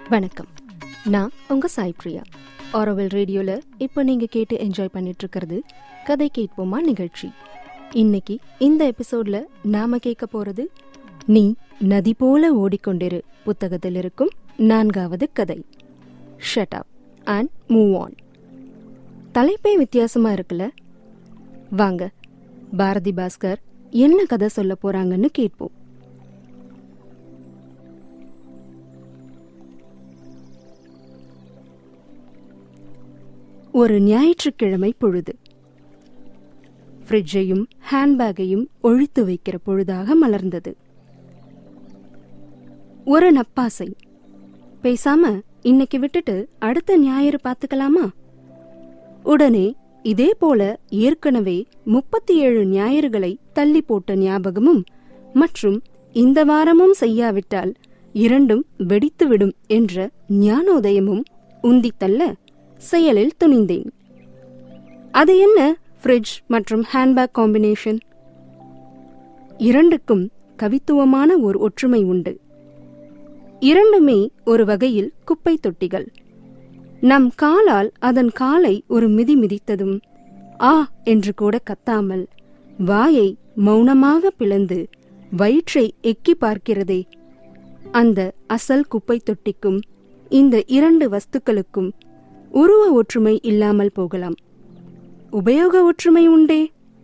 வணக்கம் நான் உங்க சாய் பிரியா ஆரோவல் ரேடியோல இப்போ நீங்க கேட்டு என்ஜாய் பண்ணிட்டு இருக்கிறது கதை கேட்போமா நிகழ்ச்சி இன்னைக்கு இந்த எபிசோட்ல நாம கேட்க போறது நீ நதி போல ஓடிக்கொண்டிரு புத்தகத்தில் இருக்கும் நான்காவது கதை shut up and move on தலைப்பே வித்தியாசமா இருக்குல்ல வாங்க பாரதி பாஸ்கர் என்ன கதை சொல்ல போறாங்கன்னு கேட்போம் ஒரு ஞாயிற்றுக்கிழமை பொழுது ஃப்ரிட்ஜையும் ஹேண்ட்பேக்கையும் ஒழித்து வைக்கிற பொழுதாக மலர்ந்தது ஒரு நப்பாசை பேசாம இன்னைக்கு விட்டுட்டு அடுத்த ஞாயிறு பார்த்துக்கலாமா உடனே இதே போல ஏற்கனவே முப்பத்தி ஏழு ஞாயிறுகளை தள்ளி போட்ட ஞாபகமும் மற்றும் இந்த வாரமும் செய்யாவிட்டால் இரண்டும் வெடித்துவிடும் என்ற ஞானோதயமும் உந்தித்தள்ள செயலில் துணிந்தேன் அது என்ன ஃப்ரிட்ஜ் மற்றும் ஹேண்ட்பேக் காம்பினேஷன் இரண்டுக்கும் கவித்துவமான ஒரு ஒற்றுமை உண்டு இரண்டுமே ஒரு வகையில் குப்பை தொட்டிகள் நம் காலால் அதன் காலை ஒரு மிதி மிதித்ததும் ஆ என்று கூட கத்தாமல் வாயை மௌனமாக பிளந்து வயிற்றை எக்கி பார்க்கிறதே அந்த அசல் குப்பை தொட்டிக்கும் இந்த இரண்டு வஸ்துக்களுக்கும் உருவ ஒற்றுமை இல்லாமல் போகலாம் உபயோக ஒற்றுமை உண்டே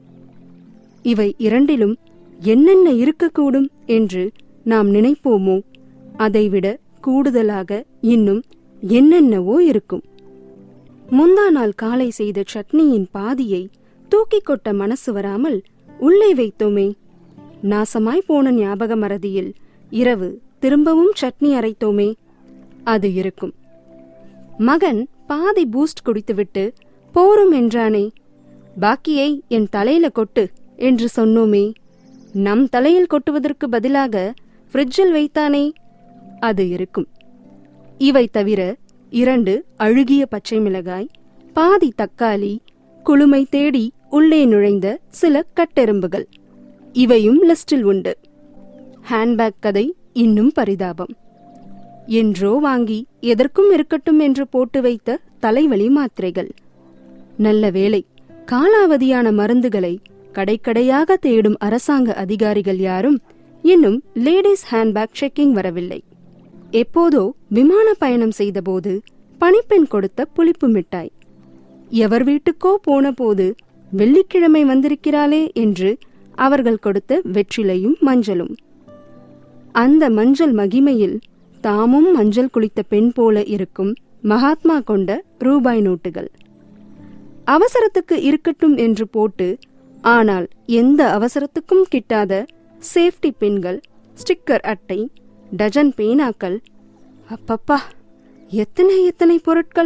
இவை இரண்டிலும் என்னென்ன இருக்கக்கூடும் என்று நாம் நினைப்போமோ அதைவிட கூடுதலாக இன்னும் என்னென்னவோ இருக்கும் முந்தா நாள் காலை செய்த சட்னியின் பாதியை தூக்கிக் கொட்ட மனசு வராமல் உள்ளே வைத்தோமே நாசமாய் போன ஞாபக மறதியில் இரவு திரும்பவும் சட்னி அரைத்தோமே அது இருக்கும் மகன் பாதி பூஸ்ட் குடித்துவிட்டு போரும் என்றானே பாக்கியை என் தலையில கொட்டு என்று சொன்னோமே நம் தலையில் கொட்டுவதற்கு பதிலாக ஃப்ரிட்ஜில் வைத்தானே அது இருக்கும் இவை தவிர இரண்டு அழுகிய பச்சை மிளகாய் பாதி தக்காளி குளுமை தேடி உள்ளே நுழைந்த சில கட்டெரும்புகள் இவையும் லிஸ்டில் உண்டு ஹேண்ட்பேக் கதை இன்னும் பரிதாபம் என்றோ வாங்கி எதற்கும் இருக்கட்டும் என்று போட்டு வைத்த தலைவலி மாத்திரைகள் நல்ல வேளை காலாவதியான மருந்துகளை கடைக்கடையாக தேடும் அரசாங்க அதிகாரிகள் யாரும் இன்னும் லேடிஸ் ஹேண்ட்பேக் செக்கிங் வரவில்லை எப்போதோ விமான பயணம் செய்தபோது பணிப்பெண் கொடுத்த புளிப்பு மிட்டாய் எவர் வீட்டுக்கோ போன போது வெள்ளிக்கிழமை வந்திருக்கிறாளே என்று அவர்கள் கொடுத்த வெற்றிலையும் மஞ்சளும் அந்த மஞ்சள் மகிமையில் தாமும் மஞ்சள் குளித்த பெண் போல இருக்கும் மகாத்மா கொண்ட ரூபாய் நோட்டுகள் அவசரத்துக்கு இருக்கட்டும் என்று போட்டு ஆனால் எந்த அவசரத்துக்கும் கிட்டாத சேஃப்டி பின்கள் ஸ்டிக்கர் அட்டை டஜன் பேனாக்கள் அப்பப்பா எத்தனை எத்தனை பொருட்கள்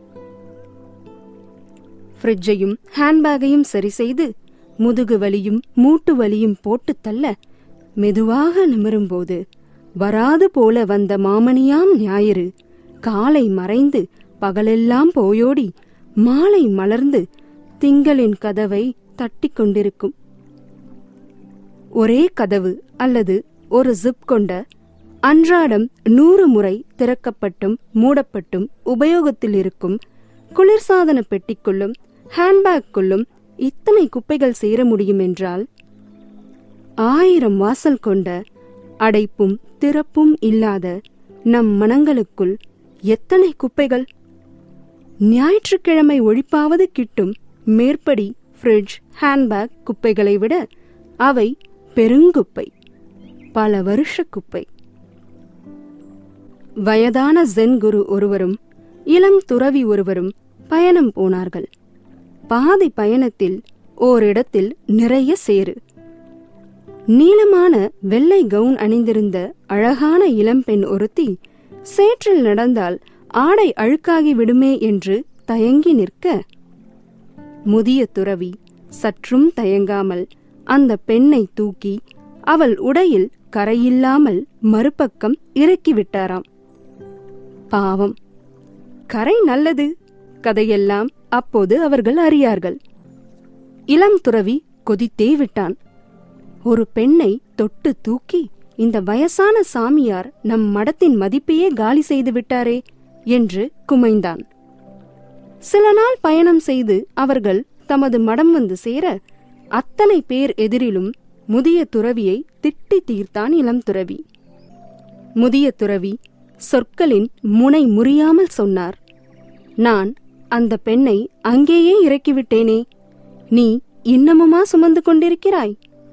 ஃப்ரிட்ஜையும் ஹேண்ட்பேக்கையும் சரி செய்து முதுகு வலியும் மூட்டு வலியும் போட்டு தள்ள மெதுவாக நிமிரும்போது வராது போல வந்த மாமணியாம் ஞாயிறு காலை மறைந்து பகலெல்லாம் போயோடி மாலை மலர்ந்து திங்களின் கதவை தட்டிக் கொண்டிருக்கும் ஒரே கதவு அல்லது ஒரு ஜிப் கொண்ட அன்றாடம் நூறு முறை திறக்கப்பட்டும் மூடப்பட்டும் உபயோகத்தில் இருக்கும் குளிர்சாதன பெட்டிக்குள்ளும் ஹேண்ட்பேக்குள்ளும் இத்தனை குப்பைகள் சேர முடியும் என்றால் ஆயிரம் வாசல் கொண்ட அடைப்பும் திறப்பும் இல்லாத நம் மனங்களுக்குள் எத்தனை குப்பைகள் ஞாயிற்றுக்கிழமை ஒழிப்பாவது கிட்டும் மேற்படி ஃப்ரிட்ஜ் ஹேண்ட்பேக் குப்பைகளை விட அவை பெருங்குப்பை பல வருஷ குப்பை வயதான ஜென் குரு ஒருவரும் இளம் துறவி ஒருவரும் பயணம் போனார்கள் பாதி பயணத்தில் ஓரிடத்தில் நிறைய சேறு நீளமான வெள்ளை கவுன் அணிந்திருந்த அழகான இளம்பெண் ஒருத்தி சேற்றில் நடந்தால் ஆடை அழுக்காகி விடுமே என்று தயங்கி நிற்க முதிய துறவி சற்றும் தயங்காமல் அந்த பெண்ணை தூக்கி அவள் உடையில் கரையில்லாமல் மறுபக்கம் இறக்கிவிட்டாராம் பாவம் கரை நல்லது கதையெல்லாம் அப்போது அவர்கள் அறியார்கள் இளம் துறவி கொதித்தே விட்டான் ஒரு பெண்ணை தொட்டு தூக்கி இந்த வயசான சாமியார் நம் மடத்தின் மதிப்பையே காலி செய்து விட்டாரே என்று குமைந்தான் சில நாள் பயணம் செய்து அவர்கள் தமது மடம் வந்து சேர அத்தனை பேர் எதிரிலும் முதிய துறவியை திட்டி தீர்த்தான் இளம் துறவி முதிய துறவி சொற்களின் முனை முறியாமல் சொன்னார் நான் அந்த பெண்ணை அங்கேயே இறக்கிவிட்டேனே நீ இன்னமுமா சுமந்து கொண்டிருக்கிறாய்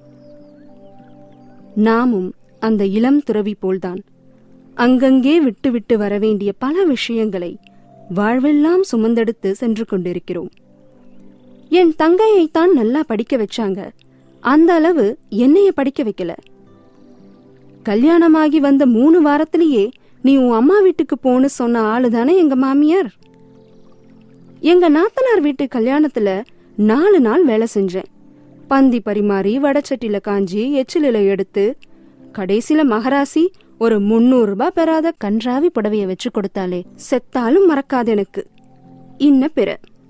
நாமும் அந்த இளம் துறவி போல்தான் அங்கங்கே விட்டுவிட்டு வரவேண்டிய பல விஷயங்களை வாழ்வெல்லாம் சுமந்தெடுத்து சென்று கொண்டிருக்கிறோம் என் தங்கையைத்தான் நல்லா படிக்க வச்சாங்க அந்த அளவு என்னைய படிக்க வைக்கல கல்யாணமாகி வந்த மூணு வாரத்திலேயே நீ உன் அம்மா வீட்டுக்கு போன்னு சொன்ன ஆளு தானே எங்க மாமியார் எங்க நாத்தனார் வீட்டு கல்யாணத்துல நாலு நாள் வேலை செஞ்சேன் பந்தி பரிமாறி வடச்சட்டில காஞ்சி எச்சிலில எடுத்து கடைசில மகராசி ஒரு முன்னூறு ரூபாய் பெறாத கன்றாவி புடவைய வச்சு கொடுத்தாலே செத்தாலும் மறக்காது எனக்கு இன்ன பிற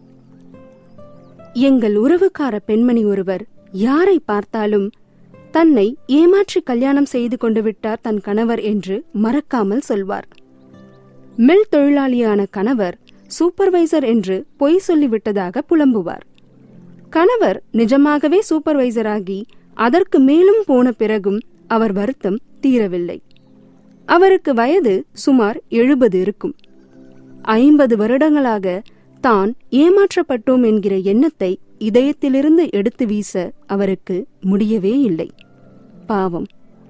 எங்கள் உறவுக்கார பெண்மணி ஒருவர் யாரை பார்த்தாலும் தன்னை ஏமாற்றி கல்யாணம் செய்து கொண்டு விட்டார் தன் கணவர் என்று மறக்காமல் சொல்வார் மில் தொழிலாளியான கணவர் சூப்பர்வைசர் என்று பொய் சொல்லிவிட்டதாக புலம்புவார் கணவர் நிஜமாகவே சூப்பர்வைசராகி அதற்கு மேலும் போன பிறகும் அவர் வருத்தம் தீரவில்லை அவருக்கு வயது சுமார் எழுபது இருக்கும் ஐம்பது வருடங்களாக தான் ஏமாற்றப்பட்டோம் என்கிற எண்ணத்தை இதயத்திலிருந்து எடுத்து வீச அவருக்கு முடியவே இல்லை பாவம்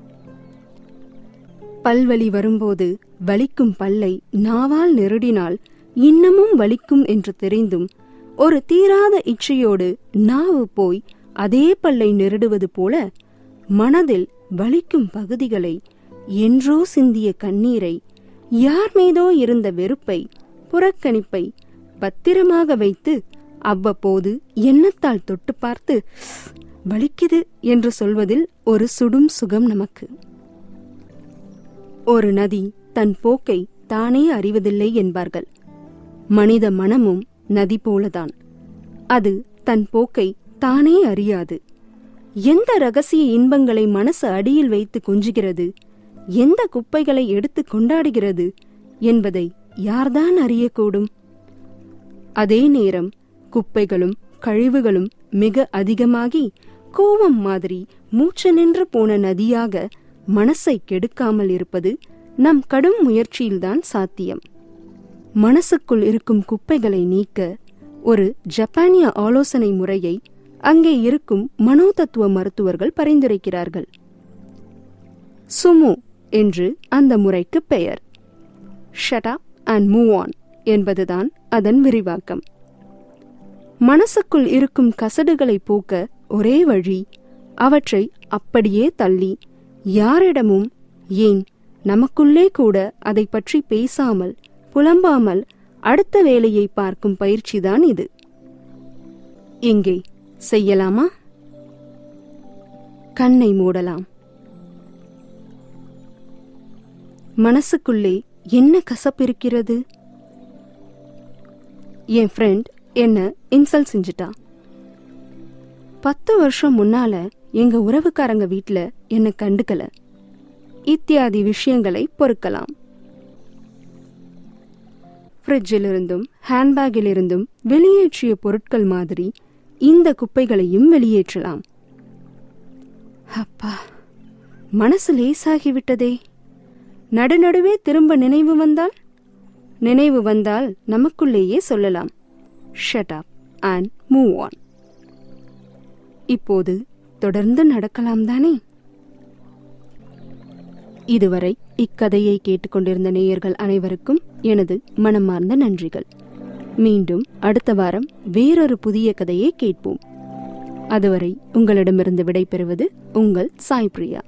பல்வலி வரும்போது வலிக்கும் பல்லை நாவால் நெருடினால் இன்னமும் வலிக்கும் என்று தெரிந்தும் ஒரு தீராத இச்சையோடு நாவு போய் அதே பல்லை நெருடுவது போல மனதில் வலிக்கும் பகுதிகளை என்றோ சிந்திய கண்ணீரை யார் மீதோ இருந்த வெறுப்பை புறக்கணிப்பை பத்திரமாக வைத்து அவ்வப்போது எண்ணத்தால் தொட்டு பார்த்து வலிக்குது என்று சொல்வதில் ஒரு சுடும் சுகம் நமக்கு ஒரு நதி தன் போக்கை தானே அறிவதில்லை என்பார்கள் மனித மனமும் நதி போலதான் அது தன் போக்கை தானே அறியாது எந்த ரகசிய இன்பங்களை மனசு அடியில் வைத்து கொஞ்சுகிறது எந்த குப்பைகளை எடுத்து கொண்டாடுகிறது என்பதை யார்தான் அறியக்கூடும் அதே நேரம் குப்பைகளும் கழிவுகளும் மிக அதிகமாகி கோவம் மாதிரி மூச்சு நின்று போன நதியாக மனசை கெடுக்காமல் இருப்பது நம் கடும் முயற்சியில்தான் சாத்தியம் மனசுக்குள் இருக்கும் குப்பைகளை நீக்க ஒரு ஜப்பானிய ஆலோசனை முறையை அங்கே இருக்கும் மனோதத்துவ மருத்துவர்கள் பரிந்துரைக்கிறார்கள் சுமு என்று அந்த முறைக்கு பெயர் shut up and move on என்பதுதான் அதன் விரிவாக்கம் மனசுக்குள் இருக்கும் கசடுகளை போக்க ஒரே வழி அவற்றை அப்படியே தள்ளி யாரிடமும் ஏன் நமக்குள்ளே கூட அதை பற்றி பேசாமல் புலம்பாமல் அடுத்த வேலையை பார்க்கும் பயிற்சிதான் இது இங்கே செய்யலாமா கண்ணை மூடலாம் மனசுக்குள்ளே என்ன கசப்பிருக்கிறது என் ஃப்ரெண்ட் என்ன இன்சல்ட் செஞ்சுட்டா பத்து வருஷம் முன்னால எங்க உறவுக்காரங்க வீட்ல என்ன கண்டுக்கல இத்தியாதி விஷயங்களை பொறுக்கலாம் ஃப்ரிட்ஜிலிருந்தும் ஹேண்ட்பேக்கிலிருந்தும் வெளியேற்றிய பொருட்கள் மாதிரி இந்த குப்பைகளையும் வெளியேற்றலாம் அப்பா மனசு லேசாகிவிட்டதே நடுநடுவே திரும்ப நினைவு வந்தால் நினைவு வந்தால் நமக்குள்ளேயே சொல்லலாம் shut up and move on இப்போது தொடர்ந்து நடக்கலாம் தானே இதுவரை இக்கதையை கேட்டுக்கொண்டிருந்த நேயர்கள் அனைவருக்கும் எனது மனமார்ந்த நன்றிகள் மீண்டும் அடுத்த வாரம் வேறொரு புதிய கதையை கேட்போம் அதுவரை உங்களிடமிருந்து விடைபெறுவது உங்கள் சாய் பிரியா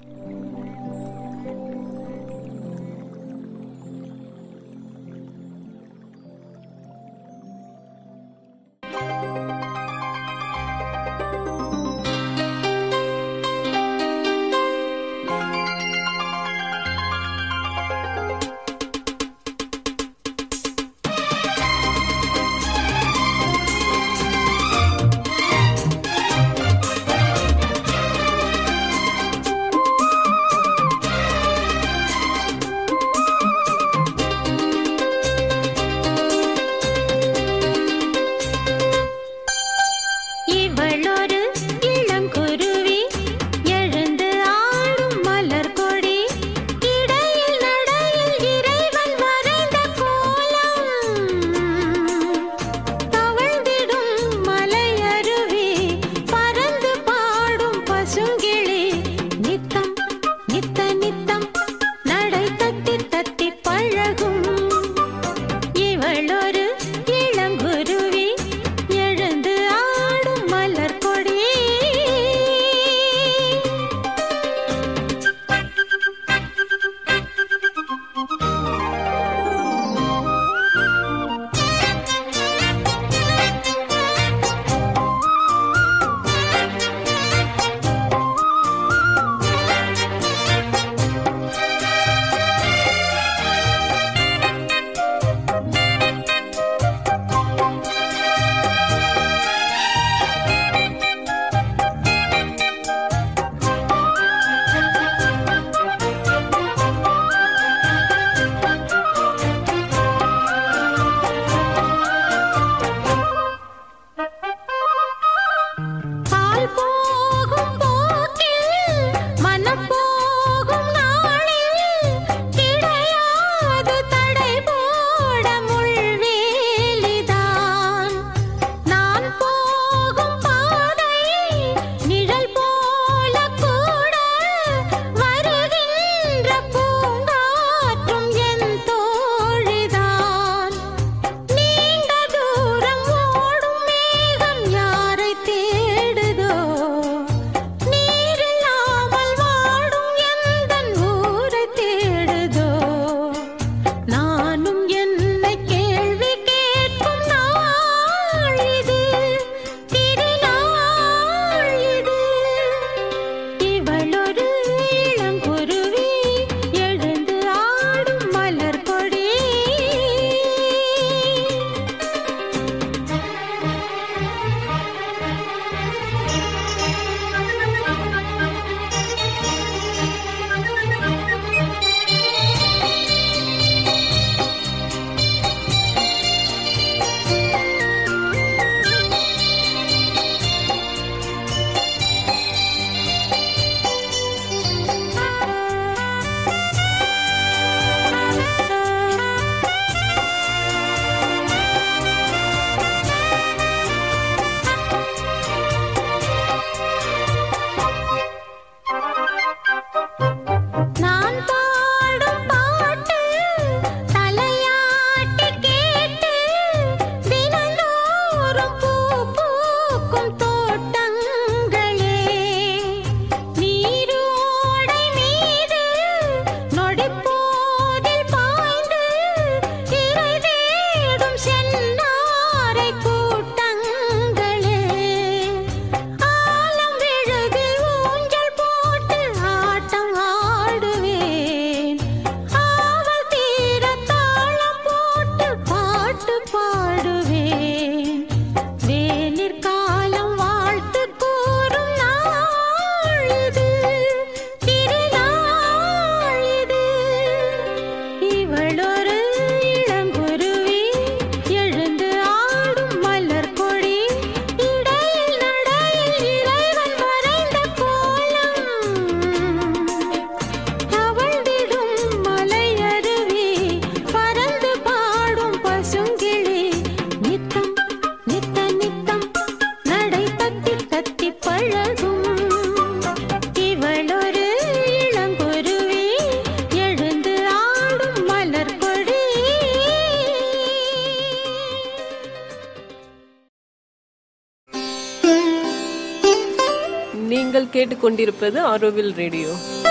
நீங்கள் கேட்டுக்கொண்டிருப்பது ஆரோவில் ரேடியோ